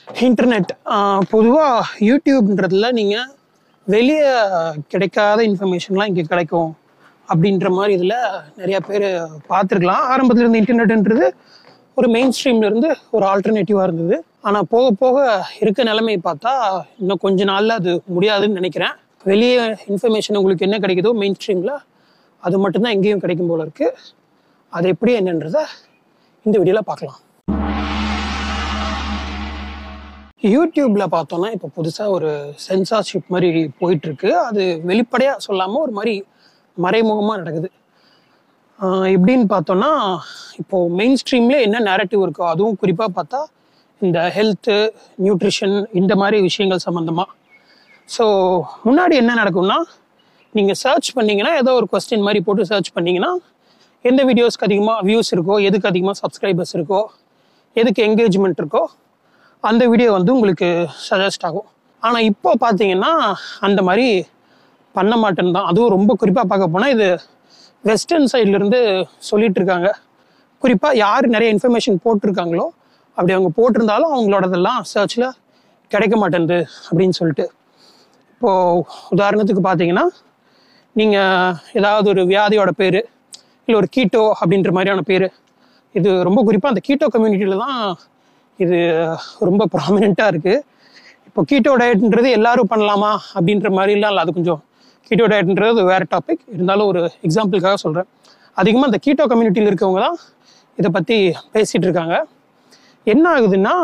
internet பொதுவாக யூடியூப்ன்றதுல நீங்கள் வெளியே கிடைக்காத இன்ஃபர்மேஷன்லாம் இங்கே கிடைக்கும் அப்படின்ற மாதிரி இதில் நிறையா பேர் பார்த்துருக்கலாம் ஆரம்பத்தில் இருந்த இன்டர்நெட்ன்றது ஒரு மெயின் ஸ்ட்ரீம்ல இருந்து ஒரு ஆல்டர்னேட்டிவாக இருந்தது ஆனால் போக போக இருக்க நிலைமை பார்த்தா இன்னும் கொஞ்ச நாளில் அது முடியாதுன்னு நினைக்கிறேன் வெளியே இன்ஃபர்மேஷன் உங்களுக்கு என்ன கிடைக்குதோ மெயின் ஸ்ட்ரீமில் அது மட்டும்தான் எங்கேயும் கிடைக்கும் போல இருக்கு அது எப்படி என்னன்றத இந்த வீடியோவில் பார்க்கலாம் யூடியூப்ல பார்த்தோம்னா இப்போ புதுசாக ஒரு சென்சார்ஷிப் மாதிரி போயிட்டு இருக்கு அது வெளிப்படையாக சொல்லாமல் ஒரு மாதிரி மறைமுகமாக நடக்குது ஆஹ் எப்படின்னு பார்த்தோம்னா இப்போ மெயின் ஸ்ட்ரீம்ல என்ன நேரட்டிவ் இருக்கோ அதுவும் குறிப்பாக பார்த்தா இந்த ஹெல்த்து நியூட்ரிஷன் இந்த மாதிரி விஷயங்கள் சம்மந்தமாக ஸோ முன்னாடி என்ன நடக்கும்னா நீங்கள் சர்ச் பண்ணீங்கன்னா ஏதோ ஒரு கொஸ்டின் மாதிரி போட்டு சர்ச் பண்ணீங்கன்னா எந்த வீடியோஸ்க்கு அதிகமாக வியூஸ் இருக்கோ எதுக்கு அதிகமாக சப்ஸ்கிரைபர்ஸ் இருக்கோ எதுக்கு என்கேஜ்மெண்ட் இருக்கோ அந்த வீடியோ வந்து உங்களுக்கு சஜஸ்ட் ஆகும் ஆனால் இப்போ பார்த்தீங்கன்னா அந்த மாதிரி பண்ண மாட்டேன்னு தான் அதுவும் ரொம்ப குறிப்பாக பார்க்க போனால் இது வெஸ்டர்ன் சைட்லேருந்து சொல்லிட்டு இருக்காங்க குறிப்பாக யார் நிறைய இன்ஃபர்மேஷன் போட்டிருக்காங்களோ அப்படி அவங்க போட்டிருந்தாலும் அவங்களோடதெல்லாம் சர்ச்சில் கிடைக்க மாட்டேங்குது அப்படின்னு சொல்லிட்டு இப்போது உதாரணத்துக்கு பார்த்தீங்கன்னா நீங்கள் ஏதாவது ஒரு வியாதியோட பேர் இல்லை ஒரு கீட்டோ அப்படின்ற மாதிரியான பேர் இது ரொம்ப குறிப்பாக அந்த கீட்டோ கம்யூனிட்டியில் தான் இது ரொம்ப ப்ராமினெண்ட்டாக இருக்குது இப்போ கீட்டோ டயட்ன்றது எல்லாரும் பண்ணலாமா அப்படின்ற மாதிரிலாம் இல்லை அது கொஞ்சம் கீட்டோ டயட்ன்றது வேறு டாபிக் இருந்தாலும் ஒரு எக்ஸாம்பிளுக்காக சொல்கிறேன் அதிகமாக இந்த கீட்டோ கம்யூனிட்டியில் இருக்கவங்க தான் இதை பற்றி பேசிகிட்டு இருக்காங்க என்ன ஆகுதுன்னா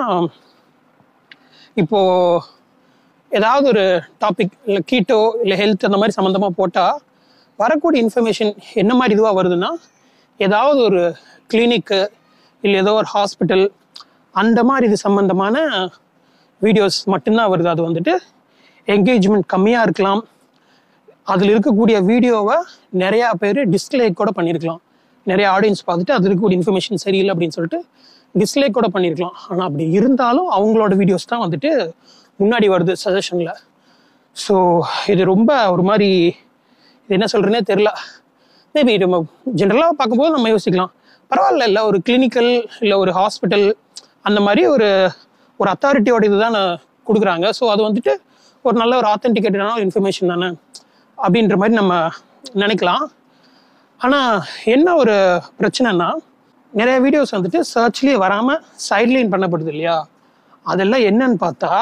இப்போது ஏதாவது ஒரு டாபிக் இல்லை கீட்டோ இல்லை ஹெல்த் அந்த மாதிரி சம்மந்தமாக போட்டால் வரக்கூடிய இன்ஃபர்மேஷன் என்ன மாதிரி இதுவாக வருதுன்னா ஏதாவது ஒரு கிளினிக்கு இல்லை ஏதோ ஒரு ஹாஸ்பிட்டல் அந்த மாதிரி இது சம்மந்தமான வீடியோஸ் மட்டும்தான் வருது அது வந்துட்டு என்கேஜ்மெண்ட் கம்மியாக இருக்கலாம் அதில் இருக்கக்கூடிய வீடியோவை நிறையா பேர் டிஸ்லைக் கூட பண்ணியிருக்கலாம் நிறைய ஆடியன்ஸ் பார்த்துட்டு அதில் இருக்கக்கூடிய இன்ஃபர்மேஷன் சரியில்லை அப்படின்னு சொல்லிட்டு டிஸ்லைக் கூட பண்ணியிருக்கலாம் ஆனால் அப்படி இருந்தாலும் அவங்களோட வீடியோஸ் தான் வந்துட்டு முன்னாடி வருது சஜஷனில் ஸோ இது ரொம்ப ஒரு மாதிரி இது என்ன சொல்கிறேனே தெரில மேபி நம்ம ஜென்ரலாக பார்க்கும்போது நம்ம யோசிக்கலாம் பரவாயில்ல இல்லை ஒரு கிளினிக்கல் இல்லை ஒரு ஹாஸ்பிட்டல் அந்த மாதிரி ஒரு ஒரு அத்தாரிட்டியோட இதுதான் கொடுக்குறாங்க ஸோ அது வந்துட்டு ஒரு நல்ல ஒரு ஆத்தென்டிகேட்டடான ஒரு இன்ஃபர்மேஷன் தானே அப்படின்ற மாதிரி நம்ம நினைக்கலாம் ஆனால் என்ன ஒரு பிரச்சனைனா நிறைய வீடியோஸ் வந்துட்டு சர்ச்லேயே வராமல் சைட்லைன் பண்ணப்படுது இல்லையா அதெல்லாம் என்னன்னு பார்த்தா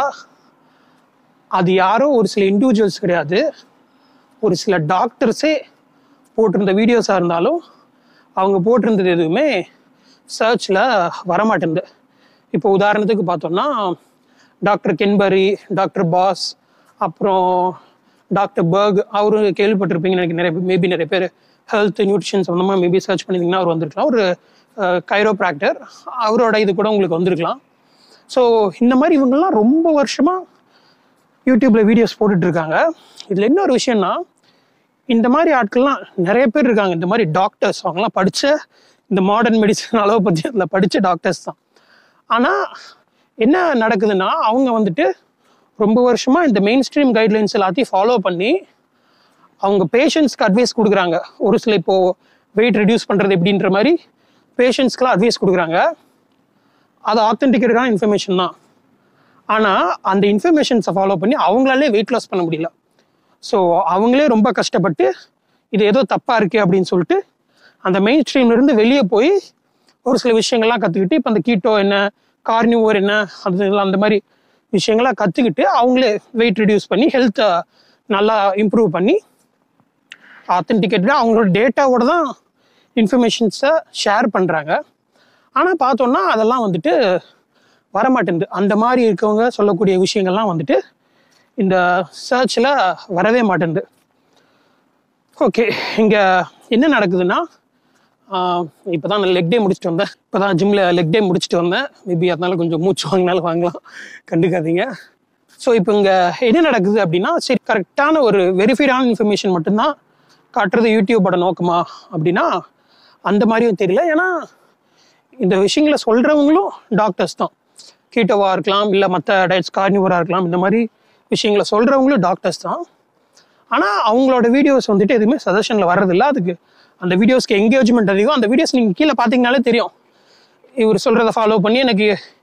அது யாரோ ஒரு சில இண்டிவிஜுவல்ஸ் கிடையாது ஒரு சில டாக்டர்ஸே போட்டிருந்த வீடியோஸாக இருந்தாலும் அவங்க போட்டிருந்தது எதுவுமே சர்ச்சில் வரமாட்டேங்குது இப்போ உதாரணத்துக்கு பார்த்தோம்னா டாக்டர் கென்பரி டாக்டர் பாஸ் அப்புறம் டாக்டர் பர்க் அவரு கேள்விப்பட்டிருப்பீங்க எனக்கு நிறைய மேபி நிறைய பேர் ஹெல்த் நியூட்ரிஷன் சம்மந்தமாக மேபி சர்ச் பண்ணியிருந்தீங்கன்னா அவர் வந்திருக்கலாம் ஒரு கைரோப்ராக்டர் அவரோட இது கூட உங்களுக்கு வந்திருக்கலாம் ஸோ இந்த மாதிரி இவங்கெல்லாம் ரொம்ப வருஷமாக யூடியூப்ல வீடியோஸ் போட்டுட்டு இருக்காங்க இதில் இன்னொரு விஷயம்னா இந்த மாதிரி ஆட்கள்லாம் நிறைய பேர் இருக்காங்க இந்த மாதிரி டாக்டர்ஸ் அவங்கலாம் படித்த இந்த மாடர்ன் மெடிசன் அலோபதி அதில் படித்த டாக்டர்ஸ் தான் ஆனால் என்ன நடக்குதுன்னா அவங்க வந்துட்டு ரொம்ப வருஷமாக இந்த மெயின் ஸ்ட்ரீம் கைட்லைன்ஸ் எல்லாத்தையும் ஃபாலோ பண்ணி அவங்க பேஷண்ட்ஸ்க்கு அட்வைஸ் கொடுக்குறாங்க ஒரு சில இப்போது வெயிட் ரெடியூஸ் பண்ணுறது எப்படின்ற மாதிரி பேஷண்ட்ஸ்க்குலாம் அட்வைஸ் கொடுக்குறாங்க அது ஆத்தென்டிகேட்டடான இன்ஃபர்மேஷன் தான் ஆனால் அந்த இன்ஃபர்மேஷன்ஸை ஃபாலோ பண்ணி அவங்களாலே வெயிட் லாஸ் பண்ண முடியல ஸோ அவங்களே ரொம்ப கஷ்டப்பட்டு இது ஏதோ தப்பாக இருக்கே அப்படின்னு சொல்லிட்டு அந்த மெயின் ஸ்ட்ரீம்லேருந்து வெளியே போய் ஒரு சில விஷயங்கள்லாம் கற்றுக்கிட்டு இப்போ அந்த கீட்டோ என்ன கார்னிவோர் என்ன அது இதெல்லாம் அந்த மாதிரி விஷயங்கள்லாம் கற்றுக்கிட்டு அவங்களே வெயிட் ரெடியூஸ் பண்ணி ஹெல்த்தை நல்லா இம்ப்ரூவ் பண்ணி ஆத்தென்டிகேட்டடாக அவங்களோட டேட்டாவோட தான் இன்ஃபர்மேஷன்ஸை ஷேர் பண்ணுறாங்க ஆனால் பார்த்தோன்னா அதெல்லாம் வந்துட்டு வரமாட்டேங்குது அந்த மாதிரி இருக்கவங்க சொல்லக்கூடிய விஷயங்கள்லாம் வந்துட்டு இந்த சர்ச்சில் வரவே மாட்டேங்குது ஓகே இங்கே என்ன நடக்குதுன்னா இப்போ தான் நான் லெக் டே முடிச்சுட்டு வந்தேன் இப்போ தான் ஜிம்மில் லெக் டே முடிச்சுட்டு வந்தேன் மேபி அதனால கொஞ்சம் மூச்சு வாங்கினாலும் வாங்கலாம் கண்டுக்காதீங்க ஸோ இப்போ இங்கே என்ன நடக்குது அப்படின்னா சரி கரெக்டான ஒரு வெரிஃபைடான இன்ஃபர்மேஷன் மட்டும்தான் காட்டுறது யூடியூபோட நோக்கமா அப்படின்னா அந்த மாதிரியும் தெரியல ஏன்னா இந்த விஷயங்களை சொல்கிறவங்களும் டாக்டர்ஸ் தான் கீட்டோவாக இருக்கலாம் இல்லை மற்ற டயட்ஸ் கார்னிவராக இருக்கலாம் இந்த மாதிரி விஷயங்களை சொல்கிறவங்களும் டாக்டர்ஸ் தான் ஆனால் அவங்களோட வீடியோஸ் வந்துட்டு எதுவுமே சஜஷனில் வர்றதில்ல அதுக்கு அந்த வீடியோஸ்க்கு என்கேஜ்மெண்ட் அதிகம் அந்த வீடியோஸ் நீங்கள் கீழே பார்த்தீங்கனாலே தெரியும் இவர் சொல்கிறத ஃபாலோ பண்ணி எனக்கு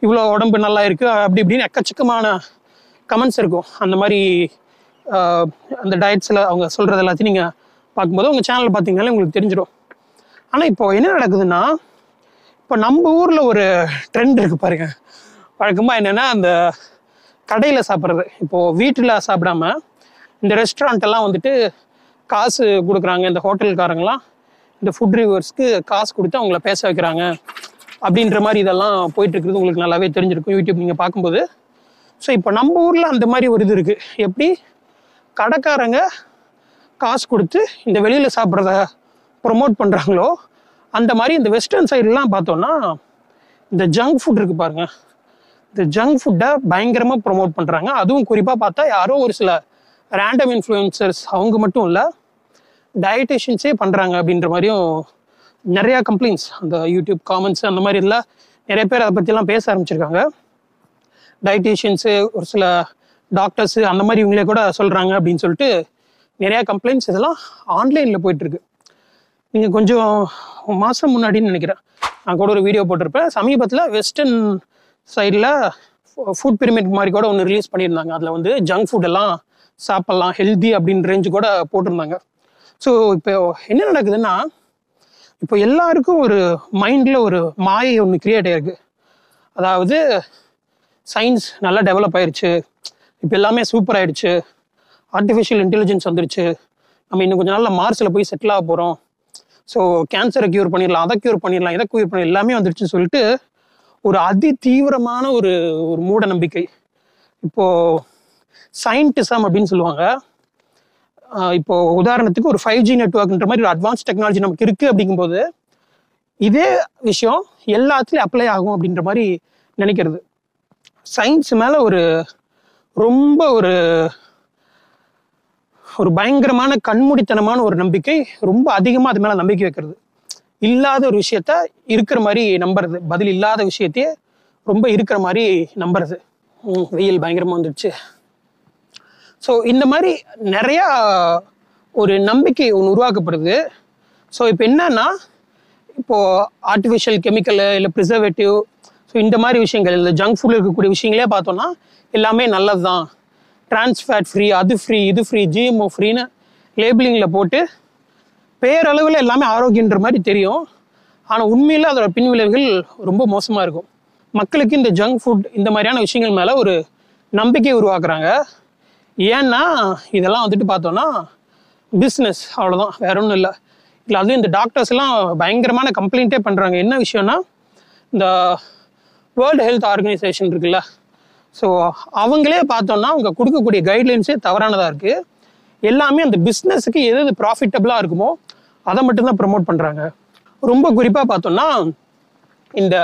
இவ்வளோ உடம்பு நல்லா இருக்கு அப்படி இப்படின்னு எக்கச்சக்கமான கமெண்ட்ஸ் இருக்கும் அந்த மாதிரி ஆஹ், அந்த டயட்ஸில் அவங்க சொல்கிறது எல்லாத்தையும் நீங்கள் பார்க்கும்போது உங்கள் சேனலில் பார்த்தீங்கன்னாலே உங்களுக்கு தெரிஞ்சிடும் ஆனால் இப்போ என்ன நடக்குதுன்னா இப்போ நம்ம ஊரில் ஒரு ட்ரெண்ட் இருக்கு பாருங்க வழக்கமாக என்னென்னா அந்த கடையில் சாப்பிட்றது இப்போது வீட்டில் சாப்பிடாம இந்த ரெஸ்டாரண்ட் எல்லாம் வந்துட்டு காசு கொடுக்குறாங்க இந்த ஹோட்டல்காரங்களாம் இந்த ஃபுட் ரிவ்யூவர்ஸ்க்கு காசு கொடுத்து அவங்கள பேச வைக்கிறாங்க அப்படின்ற மாதிரி இதெல்லாம் போயிட்டு இருக்கிறது உங்களுக்கு நல்லாவே தெரிஞ்சிருக்கும் யூடியூப் நீங்கள் பார்க்கும்போது ஸோ இப்போ நம்ம ஊரில் அந்த மாதிரி ஒரு இது இருக்குது எப்படி கடைக்காரங்க காசு கொடுத்து இந்த வெளியில் சாப்பிட்றத ப்ரொமோட் பண்ணுறாங்களோ அந்த மாதிரி இந்த வெஸ்டர்ன் சைட்லாம் பார்த்தோன்னா இந்த ஜங்க் ஃபுட் இருக்குது பாருங்க இந்த ஜங்க் ஃபுட்டை பயங்கரமாக ப்ரொமோட் பண்ணுறாங்க அதுவும் குறிப்பாக பார்த்தா யாரோ ஒரு சில ரேண்டம் இன்ஃப்ளூயன்சர்ஸ் அவங்க மட்டும் இல்லை டயட்டிஷியன்ஸே பண்ணுறாங்க அப்படின்ற மாதிரியும் நிறையா கம்ப்ளைண்ட்ஸ் அந்த யூடியூப் காமெண்ட்ஸ் அந்த மாதிரி எல்லாம் நிறைய பேர் அதை பற்றிலாம் பேச ஆரம்பிச்சிருக்காங்க டயட்டிஷியன்ஸு ஒரு சில டாக்டர்ஸு அந்த மாதிரி இவங்களே கூட சொல்கிறாங்க அப்படின்னு சொல்லிட்டு நிறையா கம்ப்ளைண்ட்ஸ் இதெல்லாம் ஆன்லைனில் போயிட்டுருக்கு நீங்கள் கொஞ்சம் மாதம் முன்னாடின்னு நினைக்கிறேன் நான் கூட ஒரு வீடியோ போட்டிருப்பேன் சமீபத்தில் வெஸ்டர்ன் சைடில் ஃபுட் பிரமிட் மாதிரி கூட ஒன்று ரிலீஸ் பண்ணியிருந்தாங்க அதில் வந்து ஜங்க் ஃபுட் எல்லாம் சாப்பிட்லாம் ஹெல்தி அப்படின்னு ரேஞ்சு கூட போட்டிருந்தாங்க ஸோ இப்போ என்ன நடக்குதுன்னா இப்போ எல்லாருக்கும் ஒரு மைண்டில் ஒரு மாயை ஒன்று கிரியேட் ஆயிருக்கு அதாவது சயின்ஸ் நல்லா டெவலப் ஆயிருச்சு இப்போ எல்லாமே சூப்பர் ஆயிடுச்சு ஆர்டிஃபிஷியல் இன்டெலிஜென்ஸ் வந்துருச்சு நம்ம இன்னும் கொஞ்ச நாளில் மார்ஸில் போய் செட்டில் ஆக போகிறோம் ஸோ கேன்சரை க்யூர் பண்ணிடலாம் அதை க்யூர் பண்ணிடலாம் இதை க்யூர் பண்ணிடலாம் எல்லாமே வந்துருச்சுன்னு சொல்லிட்டு ஒரு அதி தீவிரமான ஒரு ஒரு மூட நம்பிக்கை இப்போ சயின்டிசம் அப்படின்னு சொல்லுவாங்க ஆஹ் இப்போ உதாரணத்துக்கு ஒரு ஃபைவ் ஜி நெட்ஒர்க்ன்ற மாதிரி ஒரு அட்வான்ஸ் டெக்னாலஜி நமக்கு இருக்கு அப்படிங்கும்போது இதே விஷயம் எல்லாத்துலயும் அப்ளை ஆகும் அப்படின்ற மாதிரி நினைக்கிறது சயின்ஸ் மேல ஒரு ரொம்ப ஒரு ஒரு பயங்கரமான கண்மூடித்தனமான ஒரு நம்பிக்கை ரொம்ப அதிகமா அது மேல நம்பிக்கை வைக்கிறது இல்லாத ஒரு விஷயத்த இருக்கிற மாதிரி நம்புறது பதில் இல்லாத விஷயத்தையே ரொம்ப இருக்கிற மாதிரி நம்புறது ம், வெயில் பயங்கரமா வந்துடுச்சு ஸோ இந்த மாதிரி நிறையா ஒரு நம்பிக்கை ஒன்று உருவாக்கப்படுது ஸோ இப்போ என்னன்னா இப்போ ஆர்டிஃபிஷியல் கெமிக்கல் இல்லை ப்ரிசர்வேட்டிவ் ஸோ இந்த மாதிரி விஷயங்கள் இந்த ஜங்க் ஃபுட்டில் இருக்கக்கூடிய விஷயங்களே பார்த்தோம்னா எல்லாமே நல்லது தான் டிரான்ஸ்ஃபேட் ஃப்ரீ அது ஃப்ரீ இது ஃப்ரீ ஜிஎம்ஓ ஃப்ரீன்னு லேபிளிங்கில் போட்டு பேரளவில் எல்லாமே ஆரோக்கியன்ற மாதிரி தெரியும் ஆனால் உண்மையில் அதோட பின்விளைவுகள் ரொம்ப மோசமாக இருக்கும் மக்களுக்கு இந்த ஜங்க் ஃபுட் இந்த மாதிரியான விஷயங்கள் மேலே ஒரு நம்பிக்கை உருவாக்குறாங்க ஏன்னா இதெல்லாம் வந்துட்டு பார்த்தோன்னா பிஸ்னஸ் அவ்வளோதான் வேற ஒன்றும் இல்லை இல்லை அதுவும் இந்த டாக்டர்ஸ் எல்லாம் பயங்கரமான கம்ப்ளைண்ட்டே பண்ணுறாங்க என்ன விஷயம்னா இந்த வேர்ல்டு ஹெல்த் ஆர்கனைசேஷன் இருக்குல்ல ஸோ அவங்களே பார்த்தோம்னா அவங்க கொடுக்கக்கூடிய கைட்லைன்ஸே தவறானதாக இருக்குது எல்லாமே அந்த பிஸ்னஸுக்கு எது எது ப்ராஃபிட்டபுளாக இருக்குமோ அதை மட்டும்தான் ப்ரமோட் பண்ணுறாங்க ரொம்ப குறிப்பாக பார்த்தோம்னா இந்த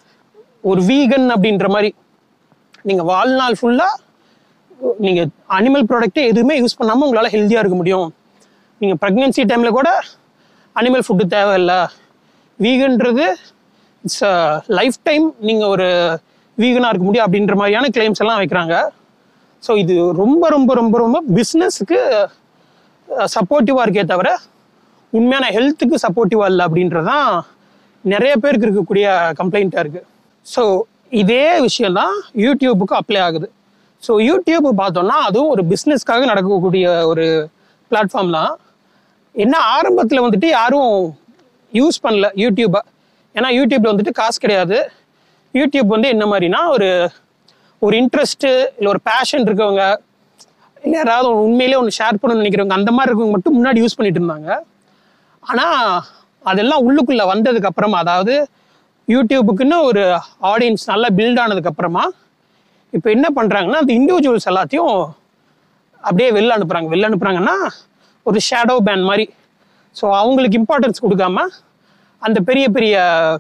ஒரு வீகன் அப்படின்ற மாதிரி நீங்கள் வாழ்நாள் ஃபுல்லாக நீங்கள் அனிமல் ப்ராடக்ட்டே எதுவுமே யூஸ் பண்ணாமல் உங்களால் ஹெல்த்தியாக இருக்க முடியும் நீங்கள் ப்ரெக்னென்சி டைமில் கூட அனிமல் ஃபுட்டு தேவையில்லை வீகன்றது இட்ஸ் லைஃப் டைம் நீங்கள் ஒரு வீகனாக இருக்க முடியும் அப்படின்ற மாதிரியான கிளைம்ஸ் எல்லாம் வைக்கிறாங்க ஸோ இது ரொம்ப ரொம்ப ரொம்ப ரொம்ப பிஸ்னஸுக்கு சப்போர்ட்டிவாக இருக்கே தவிர உண்மையான ஹெல்த்துக்கு சப்போர்ட்டிவாக இல்லை அப்படின்றதான் நிறைய பேருக்கு இருக்கக்கூடிய கம்ப்ளைண்ட்டாக இருக்குது ஸோ இதே விஷயம்தான் யூடியூபுக்கு அப்ளை ஆகுது ஸோ யூடியூப் பார்த்தோம்னா அதுவும் ஒரு பிஸ்னஸ்க்காக நடக்கக்கூடிய ஒரு பிளாட்ஃபார்ம் தான் என்ன ஆரம்பத்தில் வந்துட்டு யாரும் யூஸ் பண்ணல யூடியூப்பை ஏன்னா யூடியூப்ல வந்துட்டு காசு கிடையாது யூடியூப் வந்து என்ன மாதிரினா ஒரு ஒரு இன்ட்ரெஸ்ட்டு இல்லை ஒரு பேஷன் இருக்கவங்க இல்லை யாராவது உண்மையிலே ஒன்று ஷேர் பண்ணணும்னு நினைக்கிறவங்க அந்த மாதிரி இருக்கவங்க மட்டும் முன்னாடி யூஸ் பண்ணிட்டு இருந்தாங்க ஆனால் அதெல்லாம் உள்ளுக்குள்ளே வந்ததுக்கு அப்புறமா அதாவது யூடியூபுக்குன்னு ஒரு ஆடியன்ஸ் நல்லா பில்ட் ஆனதுக்கு அப்புறமா இப்போ என்ன பண்ணுறாங்கன்னா அந்த இண்டிவிஜுவல்ஸ் எல்லாத்தையும் அப்படியே வெளில அனுப்புகிறாங்க வெளில அனுப்புகிறாங்கன்னா ஒரு ஷேடோ பேன் மாதிரி ஸோ அவங்களுக்கு இம்பார்ட்டன்ஸ் கொடுக்காம அந்த பெரிய பெரிய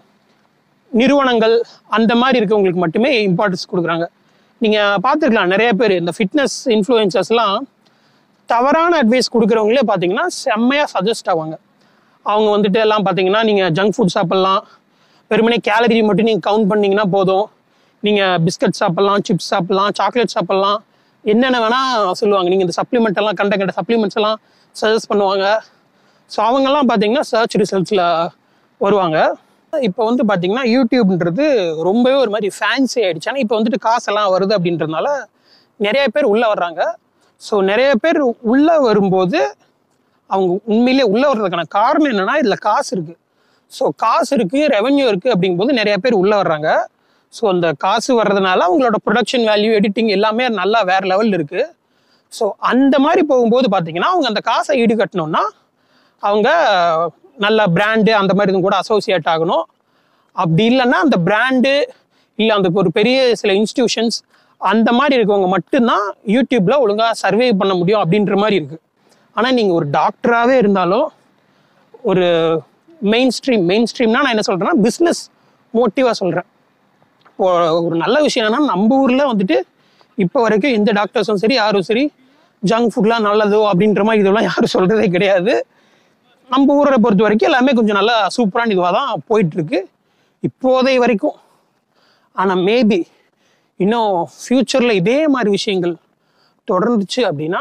நிறுவனங்கள் அந்த மாதிரி இருக்கவங்களுக்கு மட்டுமே இம்பார்ட்டன்ஸ் கொடுக்குறாங்க நீங்கள் பார்த்துருக்கலாம் நிறைய பேர் இந்த ஃபிட்னஸ் இன்ஃப்ளூயன்சர்ஸ்லாம் தவறான அட்வைஸ் கொடுக்குறவங்களே பார்த்தீங்கன்னா செம்மையாக சஜஸ்ட் ஆவாங்க அவங்க வந்துட்டு எல்லாம் பார்த்தீங்கன்னா நீங்கள் ஜங்க் ஃபுட் சாப்பிட்லாம் வெறுமனே கேலரி மட்டும் நீங்கள் கவுண்ட் பண்ணீங்கன்னா போதும் நீங்கள் பிஸ்கட் சாப்பிட்லாம் சிப்ஸ் சாப்பிட்லாம் சாக்லேட் சாப்பிட்லாம் என்னென்ன வேணால் சொல்லுவாங்க நீங்கள் இந்த சப்ளிமெண்ட் எல்லாம் கண்ட கண்ட சப்ளிமெண்ட்ஸ் எல்லாம் சஜஸ்ட் பண்ணுவாங்க ஸோ அவங்கெல்லாம் பார்த்தீங்கன்னா சர்ச் ரிசல்ட்ஸில் வருவாங்க இப்போ வந்து பார்த்தீங்கன்னா யூடியூப்ன்றது ரொம்பவே ஒரு மாதிரி ஃபேன்சி ஆயிடுச்சு ஆனால் இப்போ வந்துட்டு காசெல்லாம் வருது அப்படின்றதுனால நிறைய பேர் உள்ளே வர்றாங்க ஸோ நிறைய பேர் உள்ளே வரும்போது அவங்க உண்மையிலே உள்ளே வர்றதுக்கான காரணம் என்னன்னா இதில் காசு இருக்குது ஸோ காசு இருக்குது ரெவென்யூ இருக்குது அப்படிங்கும்போது நிறைய பேர் உள்ளே வர்றாங்க ஸோ அந்த காசு வர்றதுனால அவங்களோட ப்ரொடக்ஷன் வேல்யூ எடிட்டிங் எல்லாமே நல்லா வேற லெவலில் இருக்குது ஸோ அந்த மாதிரி போகும்போது பார்த்தீங்கன்னா அவங்க அந்த காசை ஈடுகட்டணும்னா அவங்க நல்ல பிராண்டு அந்த மாதிரி இதுவும் கூட அசோசியேட் ஆகணும் அப்படி இல்லைன்னா அந்த பிராண்டு இல்லை அந்த ஒரு பெரிய சில இன்ஸ்டிடியூஷன்ஸ் அந்த மாதிரி இருக்கவங்க மட்டும்தான் யூடியூப்ல ஒழுங்காக சர்வே பண்ண முடியும் அப்படின்ற மாதிரி இருக்கு ஆனால் நீங்கள் ஒரு டாக்டராகவே இருந்தாலும் ஒரு மெயின் ஸ்ட்ரீம் மெயின் ஸ்ட்ரீம்னா நான் என்ன சொல்கிறேன்னா பிஸ்னஸ் மோட்டிவாக சொல்கிறேன் இப்போ ஒரு நல்ல விஷயம் என்னன்னா நம்ம ஊரில் வந்துட்டு இப்போ வரைக்கும் எந்த டாக்டர்ஸும் சரி யாரும் சரி ஜங்க் ஃபுட்லாம் நல்லதோ அப்படின்ற மாதிரி இதெல்லாம் யாரும் சொல்கிறதே கிடையாது நம்ம ஊரை பொறுத்த வரைக்கும் எல்லாமே கொஞ்சம் நல்லா சூப்பரான இதுவாக தான் போயிட்டு இருக்கு இப்போதை வரைக்கும் ஆனால் மேபி இன்னும் ஃப்யூச்சரில் இதே மாதிரி விஷயங்கள் தொடர்ந்துச்சு அப்படின்னா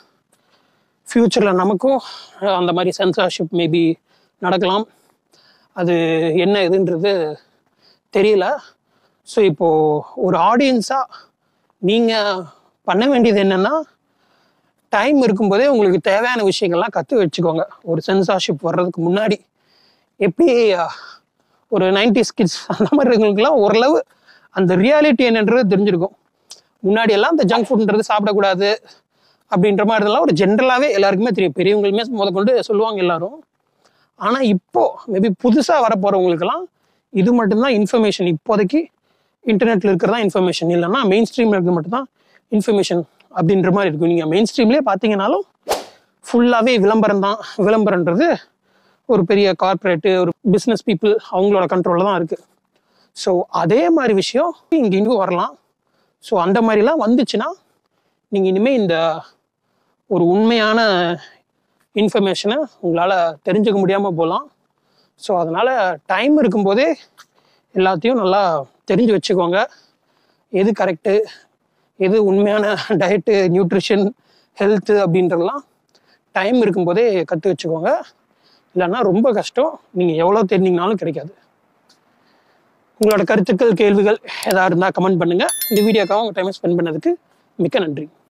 ஃப்யூச்சரில் நமக்கும் அஹ், அந்த மாதிரி சென்சார்ஷிப் மேபி நடக்கலாம் அது என்ன இதுன்றது தெரியல ஸோ இப்போது ஒரு ஆடியன்ஸாக நீங்கள் பண்ண வேண்டியது என்னென்னா டைம் இருக்கும்போதே உங்களுக்கு தேவையான விஷயங்கள்லாம் கற்று வச்சுக்கோங்க ஒரு சென்சார்ஷிப் வர்றதுக்கு முன்னாடி எப்படி அஹ், ஒரு நைன்டி கிட்ஸ் அந்த மாதிரி இருக்கவங்களுக்குலாம் ஓரளவு அந்த ரியாலிட்டி என்னன்றது தெரிஞ்சிருக்கும் முன்னாடி எல்லாம் அந்த ஜங்க் ஃபுட்ன்றது சாப்பிடக்கூடாது அப்படின்ற மாதிரி இதெல்லாம் ஒரு ஜென்ரலாகவே எல்லாருக்குமே தெரியும் பெரியவங்களுமே முதற்கொண்டு சொல்லுவாங்க எல்லாரும் ஆனால் இப்போ மேபி புதுசாக வரப்போகிறவங்களுக்கெல்லாம் இது மட்டும்தான் இன்ஃபர்மேஷன் இப்போதைக்கு இன்டர்நெட்டில் இருக்கிறதா இன்ஃபர்மேஷன் இல்லைன்னா மெயின் ஸ்ட்ரீமில் இருக்கிறது மட்டும்தான் இன்ஃபர்மேஷன் அப்படின்ற மாதிரி இருக்கும் நீங்கள் மெயின் ஸ்ட்ரீம்லேயே பார்த்தீங்கன்னாலும் ஃபுல்லாகவே விளம்பரம் தான் விளம்பரன்றது ஒரு பெரிய கார்ப்பரேட்டு ஒரு பிஸ்னஸ் பீப்புள் அவங்களோட கண்ட்ரோலில் தான் இருக்குது ஸோ அதே மாதிரி விஷயம் இங்கே இங்கே வரலாம் ஸோ அந்த மாதிரிலாம் வந்துச்சுன்னா நீங்கள் இனிமேல் இந்த ஒரு உண்மையான இன்ஃபர்மேஷனை உங்களால் தெரிஞ்சுக்க முடியாமல் போகலாம் ஸோ அதனால் டைம் இருக்கும்போதே எல்லாத்தையும் நல்லா தெரிஞ்சு வச்சுக்கோங்க எது கரெக்டு எது உண்மையான டயட்டு நியூட்ரிஷன் ஹெல்த்து அப்படின்றதெல்லாம் டைம் இருக்கும்போதே கற்று வச்சுக்கோங்க இல்லைன்னா ரொம்ப கஷ்டம் நீங்கள் எவ்வளோ தெரிஞ்சிங்கனாலும் கிடைக்காது உங்களோட கருத்துக்கள் கேள்விகள் எதாவது இருந்தால் கமெண்ட் பண்ணுங்கள் இந்த வீடியோக்காக உங்கள் டைமை ஸ்பெண்ட் பண்ணதுக்கு மிக்க நன்றி